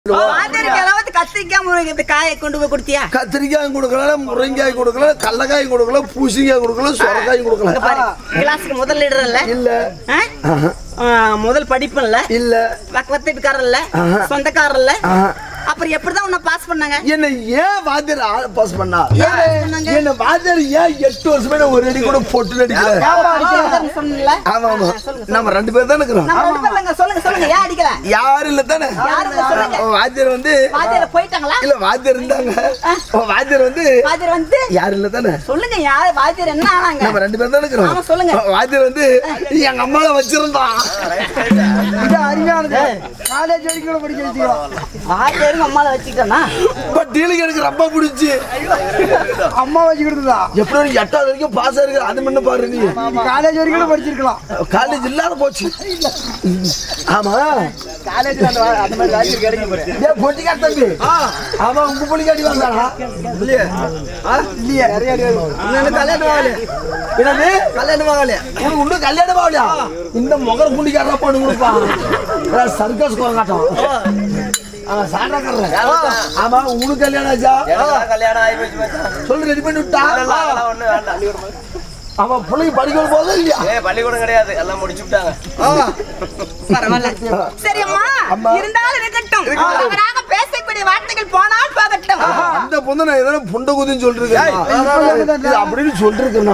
வாத்தியாருக்கு ஏதாவது கத்திரிக்காய் முருங்கை காயை கொண்டு போய் கொடுத்தியா கத்திரிக்காயும் கொடுக்கல முருங்காய் கொடுக்கல கடலக்காயும் கொடுக்கல பூசணிக்காய் கொடுக்கல சொரக்காயும் இங்க கொடுக்கல பாரு கிளாஸுக்கு முதல் லீடர் இல்ல இல்ல ஆ? ஆஹா. ஆ, முதல் படிப்பு இல்ல இல்ல பக்கத்துக்காரர் இல்ல ஆஹா. சொந்தக்காரர் இல்ல ஆஹா. அப்புறம் எப்படிதான் உன்னை பாஸ் பண்ணாங்க என்ன ஏன் வாத்தியார் ஆ- பாஸ் பண்ணா ஏன் pass பண்ணாங்க? என்ன வாத்தியார் ஏன் எட்டு வருஷமே நான் ஒரு அடி கூட பொட்டு நடிக்கல அடிக்கலன்னு சொன்னீங்கல்ல? ஆமா ஆமா நம்ம ரெண்டு பேர் தான் இருக்கிறோம் நம்ம ரெண்டு பேர்ல இங்க சொல்லுங்க சொல்லுங்க ஏன் அடிக்கல யாரும் இல்ல தானே யாரும் இல்ல, சொல்லுங்க. வாத்தியார் வந்து வாத்தியார் போயிட்டாங்களா இல்ல வாத்தியார் இருந்தாங்க வாத்தியார் வந்து வாத்தியார் வந்து யாரும் இல்ல தானே சொல்லுங்க யார் வாத்தியார் என்ன ஆனாங்க நம்ம ரெண்டு பேர் தான் இருக்கிறோம் ஆமா, சொல்லுங்க. வாத்தியார் வந்து எங்க அம்மாவை வச்சிருந்தான் இது அருமையானது காலேஜ் வரைக்கும் கூட படிக்க வச்சுக்கலாம் வாத்தியாருக்கு அம்மால வச்சுக்கிட்டோம்னா இப்ப டீலுக்கு எனக்கு ரொம்ப பிடிச்சி அம்மா வச்சுக்கிட்டுதா எப்படி ஒரு எட்டாவது வரைக்கும் பாஸ் ஆயிருக்கு அது முன்ன பாரு நீ காலேஜ் வரைக்கும் கூட படிச்சிருக்கலாம் காலேஜ் இல்லாத போச்சு ஆமா காலேஜ்ல அந்த அந்த மாதிரி வாய்ப்பு கிடைக்கும் டேய் பொட்டிக்கார தம்பி ஆமா உங்க புள்ளிக்காடி வந்தாடா இல்லையே இல்லையே நிறைய இன்னும் கல்யாணம் ஆகல என்னது கல்யாணம் ஆகல உனக்கு இன்னும் கல்யாணம் ஆகலையா இந்த முகர புள்ளிக்காரா பண்ணு கொடுப்பா சர்க்கஸ் கோங்காட்டம் அவன் சாண்டாக்காரன் ஆமா உனக்கு கல்யாணம் ஆச்சா கல்யாணம் ஆகி போச்சு மச்சான். சொல்லு ரெடி பண்ணி விட்டா அதெல்லாம் ஒண்ணும் வேண்டாம். பள்ளிக்கூடம் அவன் பிள்ளைங்க படிக்க போதும் இல்லையா ஏய், பள்ளிக்கூடம் கிடையாது எல்லாம் முடிச்சு விட்டாங்க பரவாயில்ல சரி அம்மா அம்மா. இருந்தாலும் இருக்கட்டும் அவராக பேசக்கூடிய வார்த்தைகள் போனால் போகட்டும் அந்த பொண்ணு நான் எதனா புண்ட குதின்னு சொல்லிருக்கேன் இது அப்படின்னு சொல்லிருக்கேன்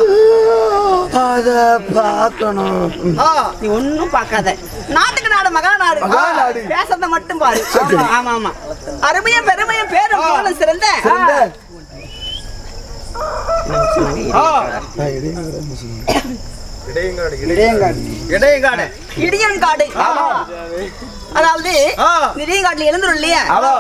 அத பார்க்கணும் நீ ஒண்ணும் பார்க்காத நாட்டுக்கு நாடு மகா நாடு மகாநாடு. பேசுறத மட்டும் பாரு சரி. ஆமா, ஆமா ஆமா அருமையும் பெருமையும் பேரும் புகழும் சிறந்த சிறந்த இடையங்காடு இடியன்காடு அதாவது இடியன்காட்டுல எழுந்துரும் இல்லையா ஆமா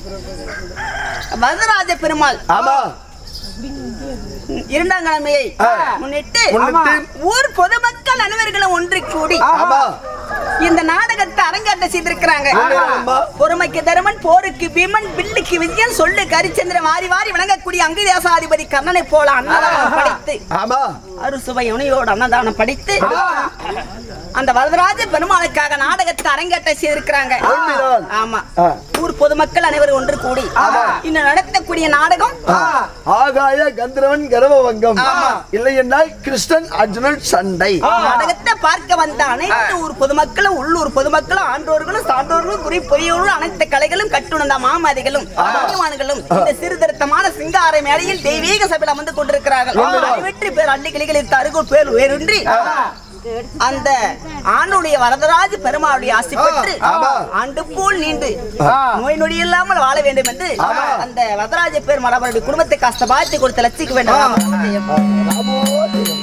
வரதராஜ பெருமாள் ஆமா இரண்டாம் கிழமையை ஆ. முன்னிட்டு முன்னிட்டு. ஊர் பொதுமக்கள் அனைவர்களும் ஒன்று கூடி ஆமா இந்த நாடகத்தை அரங்கேற்ற செய்திருக்கிறாங்க ஆமா. பொறுமைக்கு தருமன் போருக்கு பீமன் பில்லுக்கு விஜயன் சொல்லு கரிச்சந்திரன் வாரி வாரி வணங்கக்கூடிய அங்கிதேசாதிபதி கர்ணனை போல அன்னதானம் படைத்து ஆமா அறுசுவை உணையோடு அன்னதானம் படித்து அந்த வரதராஜ பெருமாளுக்காக நாடகத்தை அரங்கேற்ற செய்திருக்கிறாங்க உண்மைதான். ஆமா ஆ. ஊர் பொதுமக்கள் அனைவரும் ஒன்று கூடி இன்னும் நடத்தக்கூடிய நாடகம் ஆகாய கந்தரவன் கர்வவங்கம் இல்லை என்றால் கிருஷ்ணன் அர்ஜுனன் சண்டை நாடகத்தை பார்க்க வந்த அனைத்து ஊர் பொதுமக்களும் உள்ளூர் பொதுமக்களும் ஆண்டோர்களும் சான்றோர்களும் குறி பொறியோர்களும் அனைத்து கலைகளும் கட்டுணர்ந்த மாமதிகளும் அபிமானிகளும் இந்த சிறுதிருத்தமான சிங்கார மேடையில் தெய்வீக சபையில் அமர்ந்து கொண்டிருக்கிறார்கள் வெற்றி பேர் அள்ளி கிளிகளில் தருகூர் பேர் வேறின்றி அந்த ஆண்டுடைய வரதராஜ பெருமாளுடைய ஆசி பெற்று ஆண்டு போல் நீண்டு நோய் நொடி இல்லாமல் வாழ வேண்டும் என்று அந்த வரதராஜ பெருமாள் அவருடைய குடும்பத்தை கஷ்ட வாழ்த்து கொடுத்து லட்சிக்க வேண்டும்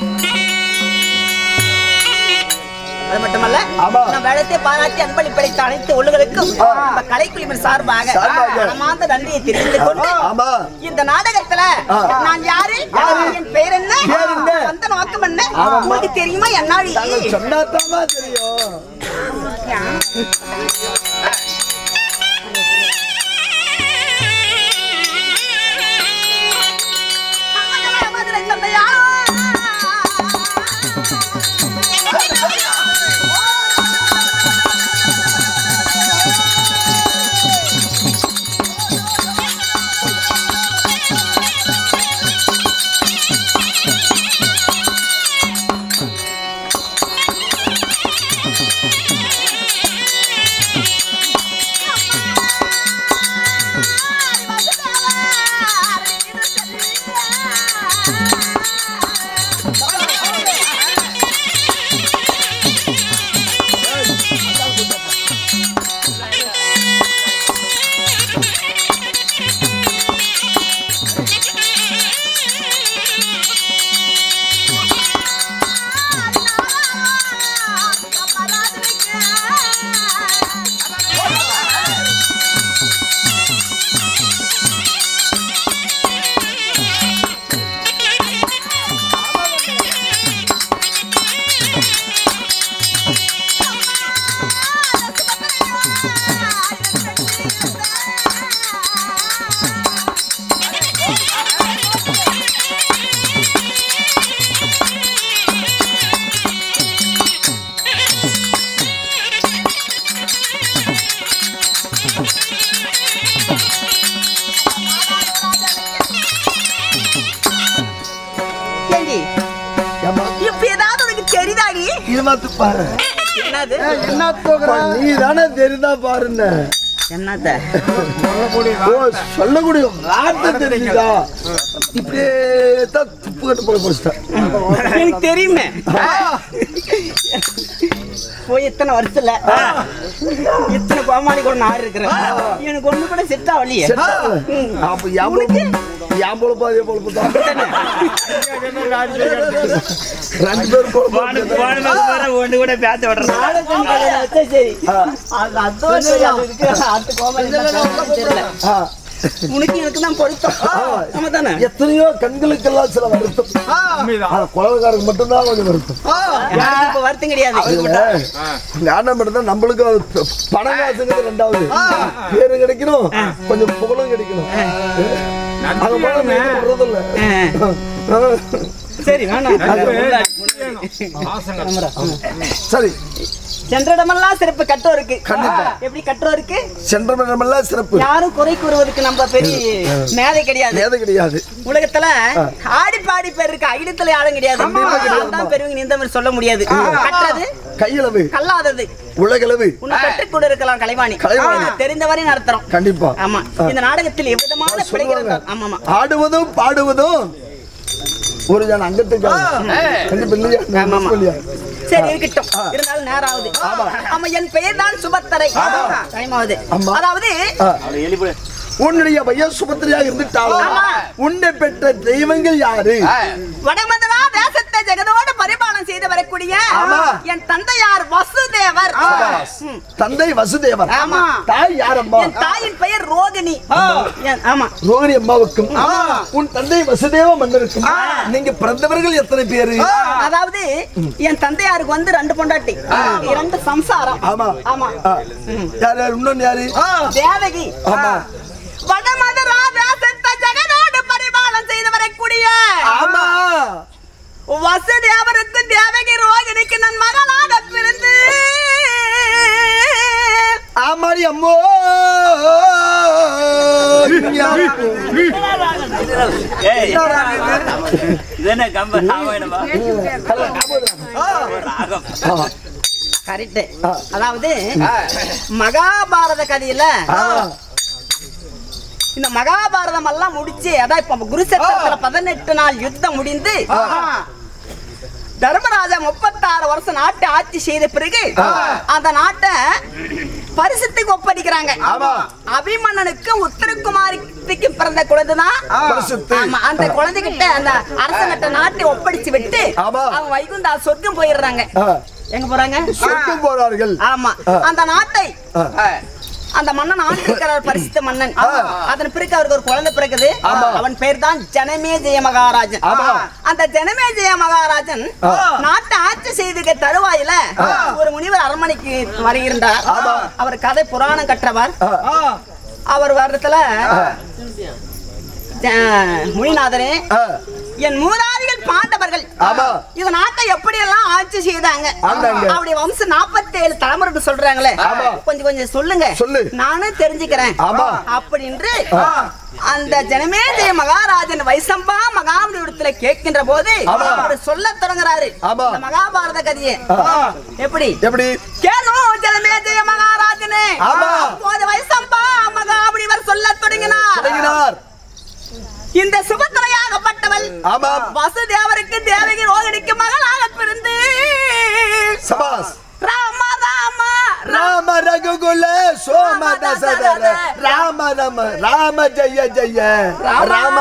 அது மட்டுமல்ல ஆமா. நம் வேடத்தை பாராட்டி அன்பளிப்படைத்த அனைத்து உள்ளுகளுக்கும் நம்ம கலைக்குழுவின் சார்பாக சார்பாக. மனமார்ந்த நன்றியை தெரிந்து கொண்டு ஆமா இந்த நாடகத்துல ஆ. நான் யாரு என் பெயர் என்ன பேர் என்ன? அந்த நோக்கம் என்ன ஆமாம்மா. உங்களுக்கு தெரியுமா என்னாடி தாங்கள் சொன்னாத்தாமா தெரியும் இருமாத்து பாரு என்னது என்ன தூக்குற நீ தானே தெரிந்தா பாருன்னு என்னத்த ஓ சொல்லக்கூடிய வார்த்தை தெரிஞ்சுதா இப்படியே தான் துப்பு கட்டு போல போச்சுட்டேன் எனக்கு தெரியுமே போய் இத்தனை வருஷத்துல இத்தனை கோமாளி கூட நான் இருக்கிறேன் எனக்கு ஒண்ணு கூட செட் ஆகலையே அப்ப என் பொழப்பு என் பொழப்பு அதே பொழப்பு தான் ரெண்டு பேரும் பொழப்பு ஒன்று கூட பேச விடுறேன் நாடகம் கதையில வச்சா சரி அது அதுவும் சரி அது இருக்கு அடுத்த கோமாளி தான் தெரியல ஆ. உனக்கு எனக்கு தான் பொருத்தம் நம்ம தானே எத்தனையோ கண்களுக்கெல்லாம் சில வருத்தம் ஆனா குழந்தைக்காரங்க மட்டும்தான் கொஞ்சம் வருத்தம் எனக்கு இப்ப வருத்தம் கிடையாது ஞானம் மட்டும்தான் நம்மளுக்கு அது ப- பணம் காசுங்கிறது ரெண்டாவது பேரு கிடைக்கணும் கொஞ்சம் புகழும் கிடைக்கணும் அது போல நீ சொல்றதில்ல. சரி வேணாம் சரி சென்றடமெல்லாம் சிறப்பு கட்டோருக்கு கண்டிப்பா. எப்படி கட்டோருக்கு சென்றமெல்லாம் சிறப்பு யாரும் குறை கூறுவதற்கு நம்ம பெரிய மேதை கிடையாது ஏது கிடையாது உலகத்துல ஆடி பாடி பேர் இருக்கு அகிலத்துல யாரும் கிடையாது நான் தான் பெரியவங்க இந்த மாதிரி சொல்ல முடியாது கட்டுறது கையளவு கல்லாதது உலகளவு உன்னை கற்றுக் கூட இருக்கலாம் கலைவாணி கலைவாணி. ஆனா, தெரிந்த வரை நடத்துறோம் கண்டிப்பா ஆமா இந்த நாடகத்தில் எவ்விதமான பிழைகள் சொல்லுவாங்க ஆமா ஆமா ஆடுவதும் பாடுவதும் ஒரு ஜன அங்கத்துக்கு கண்டிப்பா இல்லையா ஆமா, ஆமா. இல்லையா சரி இருக்கட்டும் இருந்தாலும் நேரம் ஆகுது ஆமா என் பெயர் தான் சுபத்தரை டைம் ஆகுது ஆமா. அதாவது உன்னுடைய பையன் சுபத்திரியாக இருந்துட்டாலும் ஆமா. உன்னை பெற்ற தெய்வங்கள் யாரு வடமதுரா தேசத்தை ஜெகதோடு பரிபாலனம் செய்து வரக்கூடிய ஆமா. என் தந்தையார் வசுதேவர் ம். தந்தை வசுதேவர் ஆமா. தாய் யாரம்மா என் தாயின் பெயர் ரோகிணி என்- ஆமா ரோகிணி அம்மாவுக்கும் உன் தந்தை வசுதேவ மன்னருக்கும் நீங்க பிறந்தவர்கள் எத்தனை பேரு அதாவது என் தந்தையாருக்கு வந்து ரெண்டு பொண்டாட்டி இரண்டு சம்சாரம் ஆமா. ஆமா ஆ. யார் யார் இன்னொன்னு யாரு தேவகி ஆமா வடமதுரா தேசத்தை ஜெகதோடு பரிபாலனம் செய்து வரக்கூடிய ஆமா வசுதேவருக்கும் தேவகி ரோகிணிக்கு நான் மகளாக பிறந்து ஆமாடி அம்மோ ஏய் இது என்ன கம்ப ராமாயணமா ராகம் கரெக்ட் அதாவது மகாபாரத கதையில இந்த மகாபாரதம் எல்லாம் முடிச்சு அதான் இப்ப குருசேத்திரத்துல பதினெட்டு நாள் யுத்தம் முடிந்து தர்மராஜா முப்பத்தாறு வருஷம் நாட்டை ஆட்சி செய்த பிறகு அந்த நாட்டை பரிசுத்துக்கு ஒப்படைக்கிறாங்க அபிமன்னனுக்கு உத்தரகுமாரிக்கு பிறந்த குழந்தைதான் பரிசுத்து. ஆமா அந்த குழந்தைகிட்ட அந்த அரசங்கிட்ட நாட்டை ஒப்படைச்சு விட்டு ஆமா. அவங்க வைகுந்தா சொர்க்கம் போயிடுறாங்க ஆ. எங்க போறாங்க சொர்க்கம் போறார்கள் ஆமா அந்த நாட்டை அந்த மன்னன் ஆண்டிருக்கிறார் பரிசுத்த மன்னன் அதன் பிறகு அவருக்கு ஒரு குழந்தை பிறகுது அவன் பேர் தான் ஜனமே ஜெய மகாராஜன் அந்த ஜனமே ஜெய மகாராஜன் நாட்டை ஆட்சி செய்த தருவாயில ஒரு முனிவர் அரண்மனைக்கு வருகின்றார் அவர் கதை புராணம் கற்றவர் அவர் வருடத்துல முனிநாதரே ஆ. என் மூதாதிகள் பாண்டவர்கள் ஆமா. இந்த நாட்டை எப்படி எல்லாம் ஆட்சி செய்தாங்க ஆண்டாங்க. அவருடைய வம்சம் 47 தலைமுறை சொல்றாங்களே ஆமா. கொஞ்சம் கொஞ்சம் சொல்லுங்க சொல்லு. நானும் தெரிஞ்சுக்கிறேன் ஆமா. அப்படின்னு அந்த ஜனமேஜய மகாராஜன் வைசம்பா மகாபலிபுரத்துல கேட்கின்ற போது ஆமா. அவர் சொல்ல தொடங்குறாரு ஆமா. இந்த மகாபாரத கதையை எப்படி எப்படி கேளோ ஜனமேஜய மகாராஜனே ஆமா. அப்போது வைசம்பா மகாபலிவர் சொல்ல தொடங்கினார் தொடங்கினார் இந்த சுபத்திரையாகப்பட்டவள் ஆமா. வசுதேவருக்கு தேவகி ரோகிணிக்கு மகளாக பிறந்து சபாஸ் ராம ராம ராம ரகுகுல சோம தசதர ராம ராம ராம ஜெய ஜெய ராம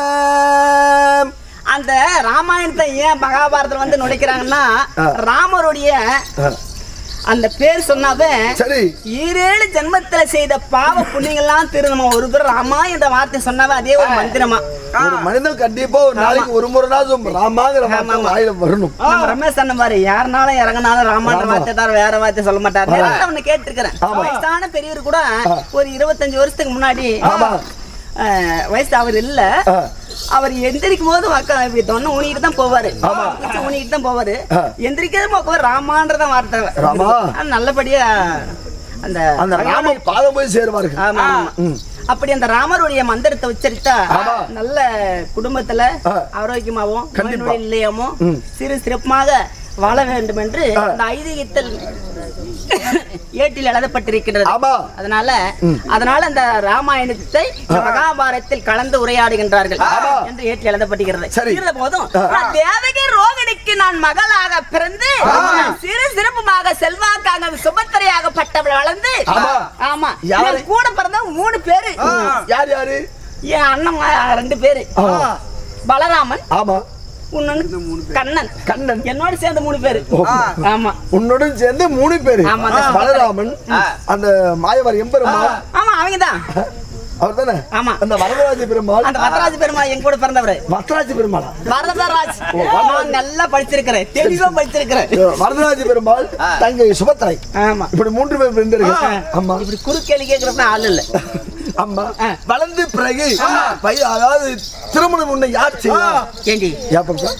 அந்த ராமாயணத்தை ஏன் மகாபாரதத்துல வந்து நுழைக்கிறாங்கன்னா ஆ. ராமருடைய அந்த பேர் சொன்னாவே சரி ஈரேழு ஜென்மத்துல செய்த பாவ புண்ணியங்கள்லாம் திருநமா ஒரு தடவை ராமா என்ற வார்த்தை சொன்னாவே அதே ஒரு மந்திரமா ஒரு மனிதன் கண்டிப்பா ஒரு நாளைக்கு ஒரு முறைனாச்சும் ராமாங்கிற வார்த்தை வாயில வரணும் நம்ம ரமேஷ் சொன்ன பாரு யாருனாலும் இறங்கினாலும் ராமான்ற ஆமா. வார்த்தை தவிர வேற வார்த்தை சொல்ல மாட்டாரு நேரத்தை அவனை கேட்டிருக்கிறேன் ஆமா. வயசான பெரியவர் கூட ஒரு இருபத்தஞ்சு வருஷத்துக்கு முன்னாடி ஆமா. அஹ், வயசு அவர் இல்ல ஆ. அவர் எந்திரிக்கும் போது மக்கா இப்படி தொன்னை ஊனிக்கிட்டு தான் போவாரு ஆமா. குச்சி ஊனிக்கிட்டு தான் போவாரு ஆ. எந்திரிக்கிறது போக்குவார் ராமான்றதான் வார்த்தை ராமா. ஆனா நல்லபடியா அந்த அந்த ராம பாதம் போய் சேருவார்கள் ஆமா ஆமா. அப்படி அந்த ராமருடைய மந்திரத்தை உச்சரித்தா ஆமா. நல்ல குடும்பத்துல ஆ. ஆரோக்கியமாவும் கண்டிப்பா. நோய் நொடி இல்லையாமோ சிறு சிறப்புமாக வாழ வேண்டும் என்று அந்த ஐதீகத்தில் ஏட்டில் எழுதப்பட்டிருக்கிறது ஆமா. அதனால அதனால அந்த ராமாயணத்தை இந்த மகாபாரதத்தில் கலந்து உரையாடுகின்றார்கள் ஆமா. என்று ஏட்டில் எழுதப்பட்டிருக்கிறது சரி. இருந்த போதும் ஆ. நான் தேவகி ரோகிணிக்கு நான் மகளாக பிறந்து நான் சிறு சிறப்புமாக செல்வாக்காக சுபத்திரையாகப்பட்டவள் வளர்ந்து ஆமா. ஆமா யாரு? என் கூட பிறந்த மூணு பேரு யார் யாரு என் அண்ணன் ம- ரெண்டு பேரு ஆ. பலராமன் ஆமா இன்னொன்னு கண்ணன் கண்ணன் என்னோட சேர்ந்த மூணு பேரு ஆமா உன்னுடன் சேர்ந்து மூணு பேரு ஆமா, அந்த பலராமன் அந்த மாயவர் எம்பெருமாள் ஆமா அவங்கதான் அவர் தானே ஆமா. அந்த வரதராஜ பெருமாள் அந்த வரதராஜ பெருமாள் என் கூட பிறந்தவரு வரதராஜ பெருமாளா வரதராஜ் நான் நல்லா படிச்சிருக்கிறேன் தெளிவா படிச்சிருக்கிறேன் வரதராஜ பெருமாள் தங்கை சுபத்திரை ஆமா இப்படி மூன்று பேர் பிறந்திருக்கு ஆமா இப்படி குறுக்கேள்வி கேட்கறதுனா ஆள் இல்ல ஆமா ஆ. வளர்ந்து பிறகு வய- அதாவது திருமணம் உன்னை யார் செய்வா ஏண்டி ஏப்பா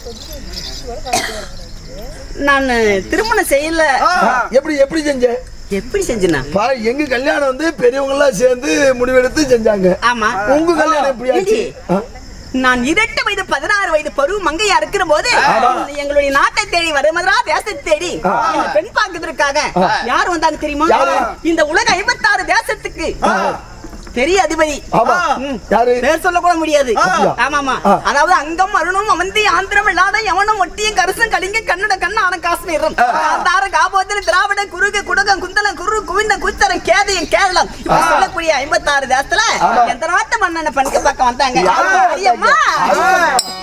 நான் திருமணம் செய்யல எப்படி எப்படி செஞ்ச எப்படி செஞ்சேனா பா எங்க கல்யாணம் வந்து பெரியவங்க எல்லாம் சேர்ந்து முடிவெடுத்து செஞ்சாங்க ஆமா உங்க கல்யாணம் எப்படி ஆச்சு ஏண்டி? ஆ? நான் இரண்டு வயது பதினாறு வயது பருவ மங்கையா இருக்கிற போது எங்களுடைய நாட்டை தேடி வருமதா தேசத்தை தேடி என்னை பெண் பார்க்கறதுக்காக யார் வந்தாங்க தெரியுமா யாரு? இந்த உலக ஐம்பத்தாறு தேசத்துக்கு பெரிய அதிபதி ஆமா ம். யாரு பேர் சொல்ல கூட முடியாது அப்படியா? ஆமாமா ஆ. அதாவது அங்கம் அருணும் அவந்தி ஆந்திரம் இல்லாத எவனும் ஒட்டியும் கருசும் கலிங்க கன்னட கண்ணான காஷ்மீரம் காந்தார காபோத்திர திராவிட குருக குடகம் குந்தலம் குரு குவிந்த குச்சரம் கேதயம் கேரளம் இப்படி சொல்லக்கூடிய ஐம்பத்தாறு தேசத்துல எந்த நாட்டு மன்னனை பணிக்க பக்கம் வந்தாங்க யாரு? தெரியுமா? யாரு?